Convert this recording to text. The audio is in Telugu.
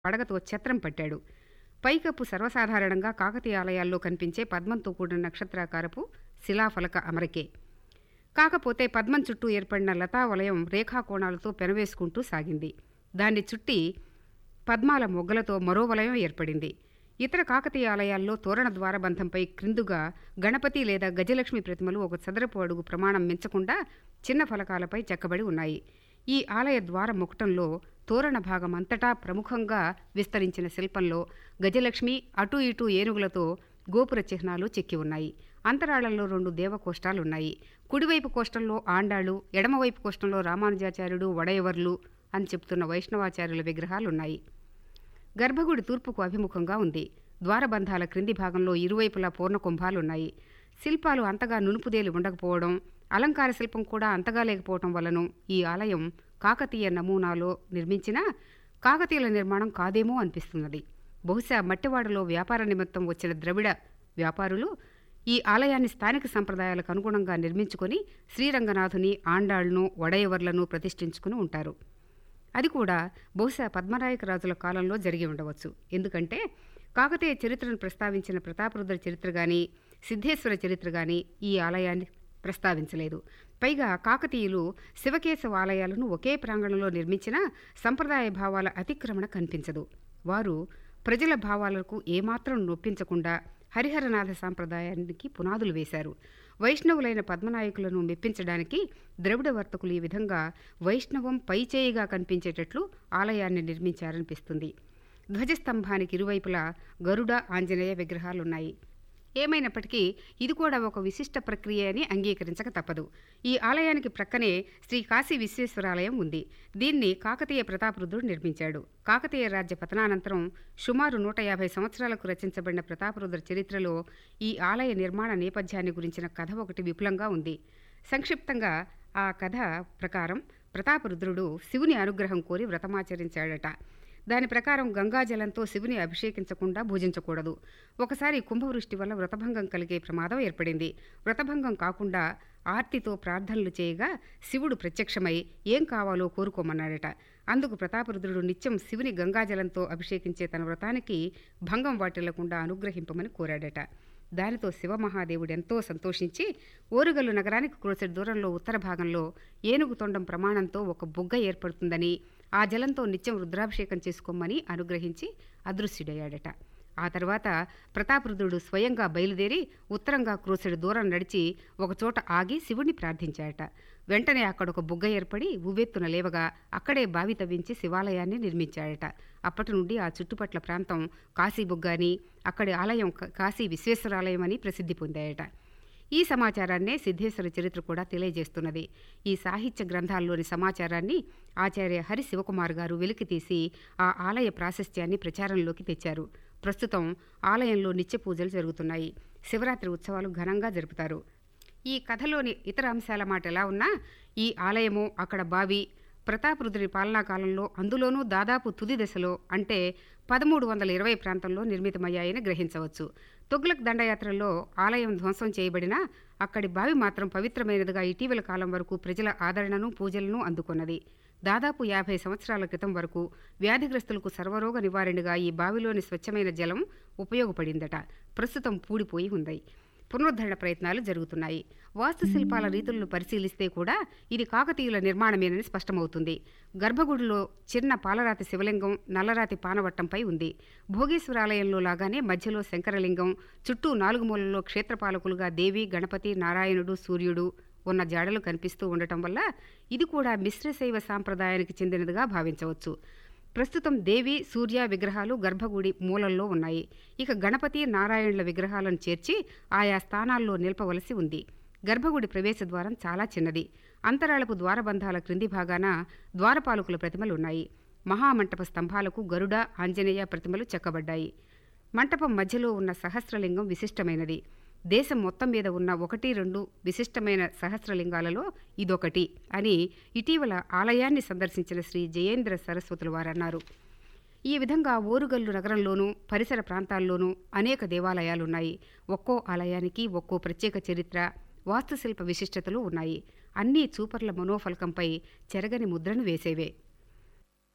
పడగతో ఛత్రం పట్టాడు పైకప్పు సర్వసాధారణంగా కాకతీయ ఆలయాల్లో కనిపించే పద్మంతో కూడిన నక్షత్రాకారపు శిలాఫలక అమరికే కాకపోతే పద్మం చుట్టూ ఏర్పడిన లతా వలయం రేఖాకోణాలతో పెనవేసుకుంటూ సాగింది దాన్ని చుట్టి పద్మాల మొగ్గలతో మరో వలయం ఏర్పడింది ఇతర కాకతీయ ఆలయాల్లో తోరణ ద్వారబంధంపై క్రిందుగా గణపతి లేదా గజలక్ష్మి ప్రతిమలు ఒక చదరపు అడుగు ప్రమాణం మించకుండా చిన్న ఫలకాలపై చెక్కబడి ఉన్నాయి ఈ ఆలయ ద్వార ముకుటంలో తోరణ భాగం అంతటా ప్రముఖంగా విస్తరించిన శిల్పంలో గజలక్ష్మి అటు ఇటు ఏనుగులతో గోపుర చిహ్నాలు చెక్కి ఉన్నాయి అంతరాళంలో రెండు దేవకోష్టాలున్నాయి కుడివైపు కోష్టంలో ఆండాళ్ళు ఎడమవైపు కోష్టంలో రామానుజాచార్యుడు వడయవర్లు అని చెప్తున్న వైష్ణవాచార్యుల విగ్రహాలున్నాయి గర్భగుడి తూర్పుకు అభిముఖంగా ఉంది ద్వారబంధాల క్రింది భాగంలో ఇరువైపులా పూర్ణ కుంభాలున్నాయి శిల్పాలు అంతగా నునుపుదేలి ఉండకపోవడం అలంకార శిల్పం కూడా అంతగా లేకపోవడం వలన ఈ ఆలయం కాకతీయ నమూనాలో నిర్మించినా కాకతీయుల నిర్మాణం కాదేమో అనిపిస్తున్నది బహుశా మట్టివాడలో వ్యాపార నిమిత్తం వచ్చిన ద్రవిడ వ్యాపారులు ఈ ఆలయాన్ని స్థానిక సంప్రదాయాలకు అనుగుణంగా నిర్మించుకొని శ్రీరంగనాథుని ఆండాళ్లను వడయవర్లను ప్రతిష్ఠించుకుని ఉంటారు అది కూడా బహుశా పద్మనాయక రాజుల కాలంలో జరిగి ఉండవచ్చు ఎందుకంటే కాకతీయ చరిత్రను ప్రస్తావించిన ప్రతాపరుద్ర చరిత్ర గాని సిద్ధేశ్వర చరిత్ర గాని ఈ ఆలయాన్ని ప్రస్తావించలేదు పైగా కాకతీయులు శివకేశవ ఆలయాలను ఒకే ప్రాంగణంలో నిర్మించిన సంప్రదాయ భావాల అతిక్రమణ కనిపించదు వారు ప్రజల భావాలకు ఏమాత్రం నొప్పించకుండా హరిహరనాథ సాంప్రదాయానికి పునాదులు వేశారు వైష్ణవులైన పద్మనాయకులను మెప్పించడానికి ద్రవిడ వర్తకులు ఈ విధంగా వైష్ణవం పైచేయిగా కనిపించేటట్లు ఆలయాన్ని నిర్మించారనిపిస్తుంది ధ్వజస్తంభానికి ఇరువైపులా గరుడ ఆంజనేయ విగ్రహాలున్నాయి ఏమైనప్పటికీ ఇది కూడా ఒక విశిష్ట ప్రక్రియ అని అంగీకరించక తప్పదు ఈ ఆలయానికి ప్రక్కనే శ్రీ కాశీ విశ్వేశ్వరాలయం ఉంది దీన్ని కాకతీయ ప్రతాపరుద్రుడు నిర్మించాడు కాకతీయ రాజ్య పతనానంతరం సుమారు నూట యాభై సంవత్సరాలకు రచించబడిన ప్రతాపరుద్ర చరిత్రలో ఈ ఆలయ నిర్మాణ నేపథ్యాన్ని గురించిన కథ ఒకటి విపులంగా ఉంది సంక్షిప్తంగా ఆ కథ ప్రకారం ప్రతాపరుద్రుడు శివుని అనుగ్రహం కోరి వ్రతమాచరించాడట దాని ప్రకారం గంగాజలంతో శివుని అభిషేకించకుండా భుజించకూడదు ఒకసారి కుంభవృష్టి వల్ల వ్రతభంగం కలిగే ప్రమాదం ఏర్పడింది వ్రతభంగం కాకుండా ఆర్తితో ప్రార్థనలు చేయగా శివుడు ప్రత్యక్షమై ఏం కావాలో కోరుకోమన్నాడట అందుకు ప్రతాపరుద్రుడు నిత్యం శివుని గంగాజలంతో అభిషేకించే తన వ్రతానికి భంగం వాటిల్లకుండా అనుగ్రహింపమని కోరాడట దానితో శివమహాదేవుడు ఎంతో సంతోషించి ఓరుగల్లు నగరానికి క్రోసెడ్ దూరంలో ఉత్తర భాగంలో ఏనుగు తొండం ప్రమాణంతో ఒక బుగ్గ ఏర్పడుతుందని ఆ జలంతో నిత్యం రుద్రాభిషేకం చేసుకోమని అనుగ్రహించి అదృశ్యుడయ్యాడట ఆ తర్వాత ప్రతాపరుద్రుడు స్వయంగా బయలుదేరి ఉత్తరంగా క్రోసెడు దూరం నడిచి ఒకచోట ఆగి శివుణ్ణి ప్రార్థించాడట వెంటనే అక్కడ ఒక బుగ్గ ఏర్పడి ఉవ్వెత్తున లేవగా అక్కడే బావి తవ్వించి శివాలయాన్ని నిర్మించాడట అప్పటి నుండి ఆ చుట్టుపట్ల ప్రాంతం కాశీ బుగ్గ అని అక్కడి ఆలయం కాశీ విశ్వేశ్వరాలయం అని ప్రసిద్ధి పొందాయట ఈ సమాచారాన్నే సిద్ధేశ్వర చరిత్ర కూడా తెలియజేస్తున్నది ఈ సాహిత్య గ్రంథాల్లోని సమాచారాన్ని ఆచార్య హరి శివకుమార్ గారు వెలికితీసి ఆ ఆలయ ప్రాశస్త్యాన్ని ప్రచారంలోకి తెచ్చారు ప్రస్తుతం ఆలయంలో నిత్య పూజలు జరుగుతున్నాయి శివరాత్రి ఉత్సవాలు ఘనంగా జరుపుతారు ఈ కథలోని ఇతర అంశాల మాట ఎలా ఉన్నా ఈ ఆలయము అక్కడ బావి ప్రతాపరుద్రుని పాలనా కాలంలో అందులోనూ దాదాపు తుది దశలో అంటే పదమూడు వందల ఇరవై ప్రాంతంలో నిర్మితమయ్యాయని గ్రహించవచ్చు తుగ్లక్ దండయాత్రలో ఆలయం ధ్వంసం చేయబడినా అక్కడి బావి మాత్రం పవిత్రమైనదిగా ఇటీవల కాలం వరకు ప్రజల ఆదరణను పూజలను అందుకున్నది దాదాపు యాభై సంవత్సరాల క్రితం వరకు వ్యాధిగ్రస్తులకు సర్వరోగ నివారణగా ఈ బావిలోని స్వచ్ఛమైన జలం ఉపయోగపడిందట ప్రస్తుతం పూడిపోయి ఉంది పునరుద్ధరణ ప్రయత్నాలు జరుగుతున్నాయి వాస్తుశిల్పాల రీతులను పరిశీలిస్తే కూడా ఇది కాకతీయుల నిర్మాణమేనని స్పష్టమవుతుంది గర్భగుడిలో చిన్న పాలరాతి శివలింగం నల్లరాతి పానవట్టంపై ఉంది భోగేశ్వరాలయంలో లాగానే మధ్యలో శంకరలింగం చుట్టూ నాలుగు మూలల్లో క్షేత్రపాలకులుగా దేవి గణపతి నారాయణుడు సూర్యుడు ఉన్న జాడలు కనిపిస్తూ ఉండటం వల్ల ఇది కూడా మిశ్రశైవ సాంప్రదాయానికి చెందినదిగా భావించవచ్చు ప్రస్తుతం దేవి సూర్య విగ్రహాలు గర్భగుడి మూలల్లో ఉన్నాయి ఇక గణపతి నారాయణుల విగ్రహాలను చేర్చి ఆయా స్థానాల్లో నిలపవలసి ఉంది గర్భగుడి ప్రవేశ ద్వారం చాలా చిన్నది అంతరాళపు ద్వారబంధాల క్రింది భాగాన ద్వారపాలకుల ప్రతిమలు ఉన్నాయి మహామంటప స్తంభాలకు గరుడ ఆంజనేయ ప్రతిమలు చెక్కబడ్డాయి మంటపం మధ్యలో ఉన్న సహస్రలింగం విశిష్టమైనది దేశం మొత్తం మీద ఉన్న ఒకటి రెండు విశిష్టమైన సహస్రలింగాలలో ఇదొకటి అని ఇటీవల ఆలయాన్ని సందర్శించిన శ్రీ జయేంద్ర సరస్వతుల వారన్నారు ఈ విధంగా ఓరుగల్లు నగరంలోనూ పరిసర ప్రాంతాల్లోనూ అనేక దేవాలయాలున్నాయి ఒక్కో ఆలయానికి ఒక్కో ప్రత్యేక చరిత్ర వాస్తుశిల్ప విశిష్టతలు ఉన్నాయి అన్నీ చూపర్ల మనోఫలకంపై చెరగని ముద్రను వేసేవే